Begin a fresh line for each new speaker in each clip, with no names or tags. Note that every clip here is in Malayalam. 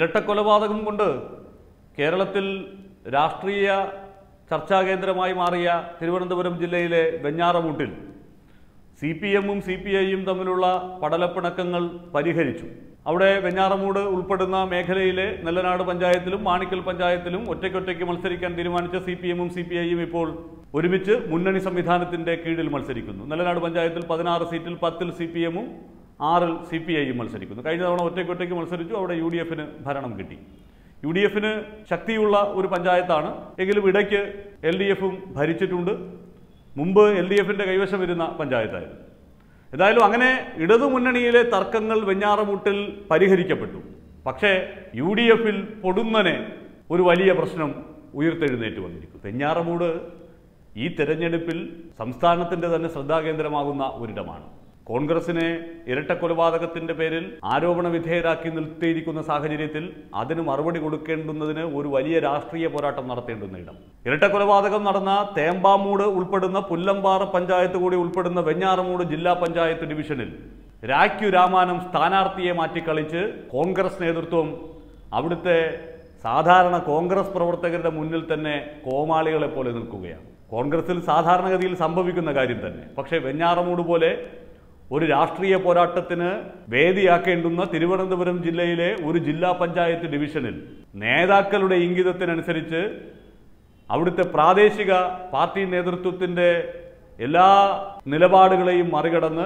ഇരട്ടക്കൊലപാതകം കൊണ്ട് കേരളത്തിൽ രാഷ്ട്രീയ ചർച്ചാ കേന്ദ്രമായി മാറിയ തിരുവനന്തപുരം ജില്ലയിലെ വെഞ്ഞാറമൂട്ടിൽ സി പി എമ്മും സി പി ഐയും തമ്മിലുള്ള പടലപ്പിണക്കങ്ങൾ പരിഹരിച്ചു അവിടെ വെഞ്ഞാറമൂട് ഉൾപ്പെടുന്ന മേഖലയിലെ നെല്ലനാട് പഞ്ചായത്തിലും മാണിക്കൽ പഞ്ചായത്തിലും ഒറ്റയ്ക്കൊറ്റയ്ക്ക് മത്സരിക്കാൻ തീരുമാനിച്ച സി പി എമ്മും സി പി ഐയും ഇപ്പോൾ ഒരുമിച്ച് മുന്നണി സംവിധാനത്തിന്റെ കീഴിൽ മത്സരിക്കുന്നു നെല്ലനാട് പഞ്ചായത്തിൽ പതിനാറ് സീറ്റിൽ പത്തിൽ സി പി എമ്മും ആറിൽ സി പി ഐയും മത്സരിക്കുന്നു കഴിഞ്ഞ തവണ ഒറ്റയ്ക്കൊറ്റയ്ക്ക് മത്സരിച്ചു അവിടെ യു ഡി എഫിന് ഭരണം കിട്ടി യു ഡി എഫിന് ശക്തിയുള്ള ഒരു പഞ്ചായത്താണ് എങ്കിലും ഇടയ്ക്ക് എൽ ഡി എഫും ഭരിച്ചിട്ടുണ്ട് മുമ്പ് എൽ ഡി എഫിന്റെ കൈവശം വരുന്ന പഞ്ചായത്തായിരുന്നു ഏതായാലും അങ്ങനെ ഇടതുമുന്നണിയിലെ തർക്കങ്ങൾ വെഞ്ഞാറമൂട്ടിൽ പരിഹരിക്കപ്പെട്ടു പക്ഷേ യു ഡി എഫിൽ പൊടുന്നനെ ഒരു വലിയ പ്രശ്നം ഉയർത്തെഴുന്നേറ്റ് വന്നിരിക്കും വെഞ്ഞാറമൂട് ഈ തെരഞ്ഞെടുപ്പിൽ സംസ്ഥാനത്തിന്റെ തന്നെ ശ്രദ്ധാകേന്ദ്രമാകുന്ന ഒരിടമാണ് കോൺഗ്രസിനെ ഇരട്ടക്കൊലപാതകത്തിന്റെ പേരിൽ ആരോപണ വിധേയരാക്കി നിർത്തിയിരിക്കുന്ന സാഹചര്യത്തിൽ അതിന് മറുപടി കൊടുക്കേണ്ടുന്നതിന് ഒരു വലിയ രാഷ്ട്രീയ പോരാട്ടം നടത്തേണ്ടുന്ന ഇടം ഇരട്ടക്കൊലപാതകം നടന്ന തേമ്പാമൂട് ഉൾപ്പെടുന്ന പുല്ലമ്പാറ പഞ്ചായത്ത് കൂടി ഉൾപ്പെടുന്ന വെഞ്ഞാറമൂട് ജില്ലാ പഞ്ചായത്ത് ഡിവിഷനിൽ രാഖ്യു രാമാനം സ്ഥാനാർത്ഥിയെ മാറ്റിക്കളിച്ച് കോൺഗ്രസ് നേതൃത്വം അവിടുത്തെ സാധാരണ കോൺഗ്രസ് പ്രവർത്തകരുടെ മുന്നിൽ തന്നെ കോമാളികളെ പോലെ നിൽക്കുകയാണ് കോൺഗ്രസിൽ സാധാരണഗതിയിൽ സംഭവിക്കുന്ന കാര്യം തന്നെ പക്ഷേ വെഞ്ഞാറമൂട് പോലെ ഒരു രാഷ്ട്രീയ പോരാട്ടത്തിന് വേദിയാക്കേണ്ടുന്ന തിരുവനന്തപുരം ജില്ലയിലെ ഒരു ജില്ലാ പഞ്ചായത്ത് ഡിവിഷനിൽ നേതാക്കളുടെ ഇംഗിതത്തിനനുസരിച്ച് അവിടുത്തെ പ്രാദേശിക പാർട്ടി നേതൃത്വത്തിൻ്റെ എല്ലാ നിലപാടുകളെയും മറികടന്ന്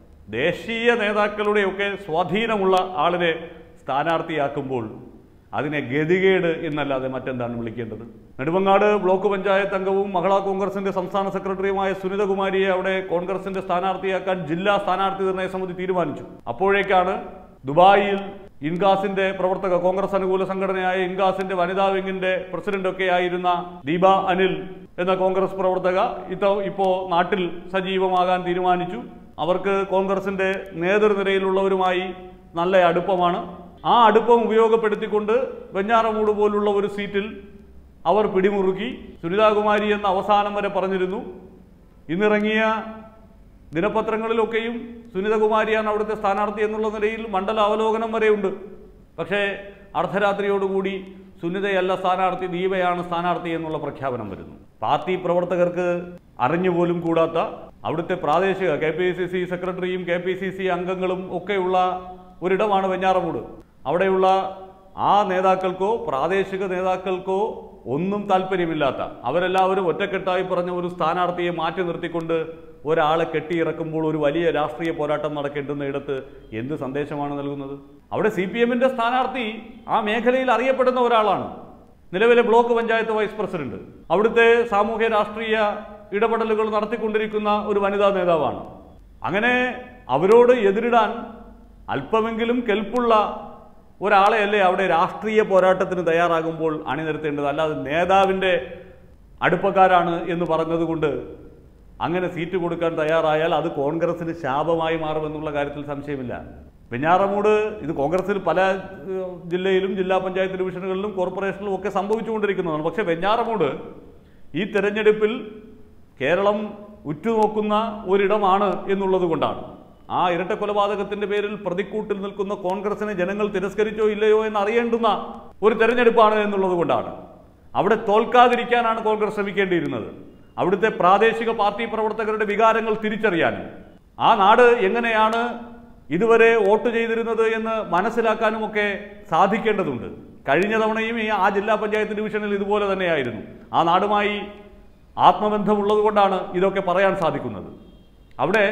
ദേശീയ നേതാക്കളുടെയൊക്കെ സ്വാധീനമുള്ള ആളിനെ സ്ഥാനാർത്ഥിയാക്കുമ്പോൾ അതിനെ ഗതികേട് എന്നല്ലാതെ മറ്റെന്താണ് വിളിക്കേണ്ടത് നെടുമങ്ങാട് ബ്ലോക്ക് പഞ്ചായത്ത് അംഗവും മഹിളാ കോൺഗ്രസിന്റെ സംസ്ഥാന സെക്രട്ടറിയുമായ സുനിതകുമാരിയെ അവിടെ കോൺഗ്രസിന്റെ സ്ഥാനാർത്ഥിയാക്കാൻ ജില്ലാ സ്ഥാനാർത്ഥി നിർണയ സമിതി തീരുമാനിച്ചു അപ്പോഴേക്കാണ് ദുബായിൽ ഇൻഗാസിന്റെ പ്രവർത്തക കോൺഗ്രസ് അനുകൂല സംഘടനയായ ഇൻഗാസിന്റെ വനിതാ വിങ്ങിന്റെ പ്രസിഡന്റൊക്കെ ആയിരുന്ന ദീപ അനിൽ എന്ന കോൺഗ്രസ് പ്രവർത്തക ഇത്തോ ഇപ്പോ നാട്ടിൽ സജീവമാകാൻ തീരുമാനിച്ചു അവർക്ക് കോൺഗ്രസിന്റെ നേതൃനിരയിലുള്ളവരുമായി നല്ല അടുപ്പമാണ് ആ അടുപ്പം ഉപയോഗപ്പെടുത്തിക്കൊണ്ട് വെഞ്ഞാറമൂട് പോലുള്ള ഒരു സീറ്റിൽ അവർ പിടിമുറുക്കി സുനിതാകുമാരി എന്ന അവസാനം വരെ പറഞ്ഞിരുന്നു ഇന്നിറങ്ങിയ ദിനപത്രങ്ങളിലൊക്കെയും സുനിതകുമാരിയാണ് അവിടുത്തെ സ്ഥാനാർത്ഥി എന്നുള്ള നിലയിൽ മണ്ഡല അവലോകനം വരെയുണ്ട് പക്ഷേ അർദ്ധരാത്രിയോടുകൂടി സുനിതയല്ല സ്ഥാനാർത്ഥി ദീപയാണ് സ്ഥാനാർത്ഥി എന്നുള്ള പ്രഖ്യാപനം വരുന്നു പാർട്ടി പ്രവർത്തകർക്ക് അറിഞ്ഞുപോലും കൂടാത്ത അവിടുത്തെ പ്രാദേശിക കെ പി സി സി സെക്രട്ടറിയും കെ പി സി സി അംഗങ്ങളും ഒക്കെയുള്ള ഒരിടമാണ് വെഞ്ഞാറമൂട് അവിടെയുള്ള ആ നേതാക്കൾക്കോ പ്രാദേശിക നേതാക്കൾക്കോ ഒന്നും താല്പര്യമില്ലാത്ത അവരെല്ലാവരും ഒറ്റക്കെട്ടായി പറഞ്ഞ ഒരു സ്ഥാനാർത്ഥിയെ മാറ്റി നിർത്തിക്കൊണ്ട് ഒരാളെ കെട്ടിയിറക്കുമ്പോൾ ഒരു വലിയ രാഷ്ട്രീയ പോരാട്ടം നടക്കേണ്ടുന്ന ഇടത്ത് എന്ത് സന്ദേശമാണ് നൽകുന്നത് അവിടെ സി പി എമ്മിന്റെ സ്ഥാനാർത്ഥി ആ മേഖലയിൽ അറിയപ്പെടുന്ന ഒരാളാണ് നിലവിലെ ബ്ലോക്ക് പഞ്ചായത്ത് വൈസ് പ്രസിഡന്റ് അവിടുത്തെ സാമൂഹ്യ രാഷ്ട്രീയ ഇടപെടലുകൾ നടത്തിക്കൊണ്ടിരിക്കുന്ന ഒരു വനിതാ നേതാവാണ് അങ്ങനെ അവരോട് എതിരിടാൻ അല്പമെങ്കിലും കെൽപ്പുള്ള ഒരാളെയല്ലേ അവിടെ രാഷ്ട്രീയ പോരാട്ടത്തിന് തയ്യാറാകുമ്പോൾ അണിനിരത്തേണ്ടത് അല്ലാതെ നേതാവിൻ്റെ അടുപ്പക്കാരാണ് എന്ന് പറഞ്ഞതുകൊണ്ട് അങ്ങനെ സീറ്റ് കൊടുക്കാൻ തയ്യാറായാൽ അത് കോൺഗ്രസിന് ശാപമായി മാറുമെന്നുള്ള കാര്യത്തിൽ സംശയമില്ല വെഞ്ഞാറമൂട് ഇത് കോൺഗ്രസിൽ പല ഏഹ്, ജില്ലയിലും ജില്ലാ പഞ്ചായത്ത് ഡിവിഷനുകളിലും കോർപ്പറേഷനിലും ഒക്കെ സംഭവിച്ചുകൊണ്ടിരിക്കുന്നതാണ് പക്ഷേ വെഞ്ഞാറമൂട് ഈ തെരഞ്ഞെടുപ്പിൽ കേരളം ഉറ്റുനോക്കുന്ന ഒരിടമാണ് എന്നുള്ളത് കൊണ്ടാണ് ആ ഇരട്ട കൊലപാതകത്തിന്റെ പേരിൽ പ്രതിക്കൂട്ടിൽ നിൽക്കുന്ന കോൺഗ്രസിനെ ജനങ്ങൾ തിരസ്കരിച്ചോ ഇല്ലയോ എന്ന് അറിയേണ്ടുന്ന ഒരു തെരഞ്ഞെടുപ്പാണ് എന്നുള്ളത് കൊണ്ടാണ് അവിടെ തോൽക്കാതിരിക്കാനാണ് കോൺഗ്രസ് ശ്രമിക്കേണ്ടിയിരുന്നത് അവിടുത്തെ പ്രാദേശിക പാർട്ടി പ്രവർത്തകരുടെ വികാരങ്ങൾ തിരിച്ചറിയാനും ആ നാട് എങ്ങനെയാണ് ഇതുവരെ വോട്ട് ചെയ്തിരുന്നത് എന്ന് മനസ്സിലാക്കാനുമൊക്കെ സാധിക്കേണ്ടതുണ്ട് കഴിഞ്ഞ തവണയും ഈ ആ ജില്ലാ പഞ്ചായത്ത് ഡിവിഷനിൽ ഇതുപോലെ തന്നെയായിരുന്നു ആ നാടുമായി ആത്മബന്ധമുള്ളത് കൊണ്ടാണ് ഇതൊക്കെ പറയാൻ സാധിക്കുന്നത് അവിടെ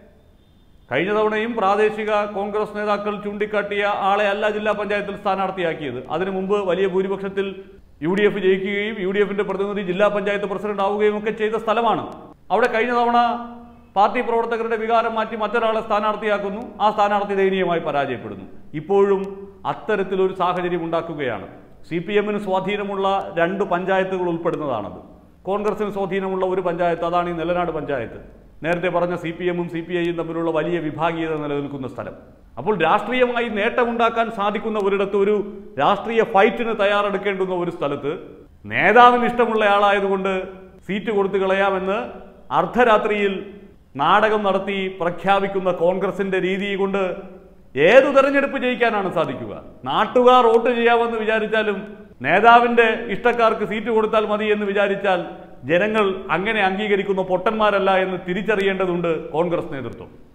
കഴിഞ്ഞ തവണയും പ്രാദേശിക കോൺഗ്രസ് നേതാക്കൾ ചൂണ്ടിക്കാട്ടിയ ആളെ അല്ല ജില്ലാ പഞ്ചായത്തിൽ സ്ഥാനാർത്ഥിയാക്കിയത് അതിനു മുമ്പ് വലിയ ഭൂരിപക്ഷത്തിൽ യു ഡി എഫ് ജയിക്കുകയും യു ഡി എഫിന്റെ പ്രതിനിധി ജില്ലാ പഞ്ചായത്ത് പ്രസിഡന്റ് ആവുകയും ഒക്കെ ചെയ്ത സ്ഥലമാണ് അവിടെ കഴിഞ്ഞ തവണ പാർട്ടി പ്രവർത്തകരുടെ വികാരം മാറ്റി മറ്റൊരാളെ സ്ഥാനാർത്ഥിയാക്കുന്നു ആ സ്ഥാനാർത്ഥി ദയനീയമായി പരാജയപ്പെടുന്നു ഇപ്പോഴും അത്തരത്തിലൊരു സാഹചര്യം ഉണ്ടാക്കുകയാണ് സി പി എമ്മിന് സ്വാധീനമുള്ള രണ്ട് പഞ്ചായത്തുകൾ ഉൾപ്പെടുന്നതാണത് കോൺഗ്രസിന് സ്വാധീനമുള്ള ഒരു പഞ്ചായത്ത് അതാണ് ഈ നെല്ലനാട് പഞ്ചായത്ത് നേരത്തെ പറഞ്ഞ സി പി എമ്മും സി പി ഐയും തമ്മിലുള്ള വലിയ വിഭാഗീയത നിലനിൽക്കുന്ന സ്ഥലം അപ്പോൾ രാഷ്ട്രീയമായി നേട്ടമുണ്ടാക്കാൻ സാധിക്കുന്ന ഒരിടത്ത് ഒരു രാഷ്ട്രീയ ഫൈറ്റിന് തയ്യാറെടുക്കേണ്ടുന്ന ഒരു സ്ഥലത്ത് നേതാവിന് ഇഷ്ടമുള്ള ആളായതുകൊണ്ട് സീറ്റ് കൊടുത്തു കളയാമെന്ന് അർദ്ധരാത്രിയിൽ നാടകം നടത്തി പ്രഖ്യാപിക്കുന്ന കോൺഗ്രസിന്റെ രീതി കൊണ്ട് ഏതു തെരഞ്ഞെടുപ്പ് ജയിക്കാനാണ് സാധിക്കുക നാട്ടുകാർ വോട്ട് ചെയ്യാമെന്ന് വിചാരിച്ചാലും നേതാവിന്റെ ഇഷ്ടക്കാർക്ക് സീറ്റ് കൊടുത്താൽ മതി എന്ന് വിചാരിച്ചാൽ ജനങ്ങൾ അങ്ങനെ അംഗീകരിക്കുന്ന പൊട്ടന്മാരല്ല എന്ന് തിരിച്ചറിയേണ്ടതുണ്ട് കോൺഗ്രസ് നേതൃത്വം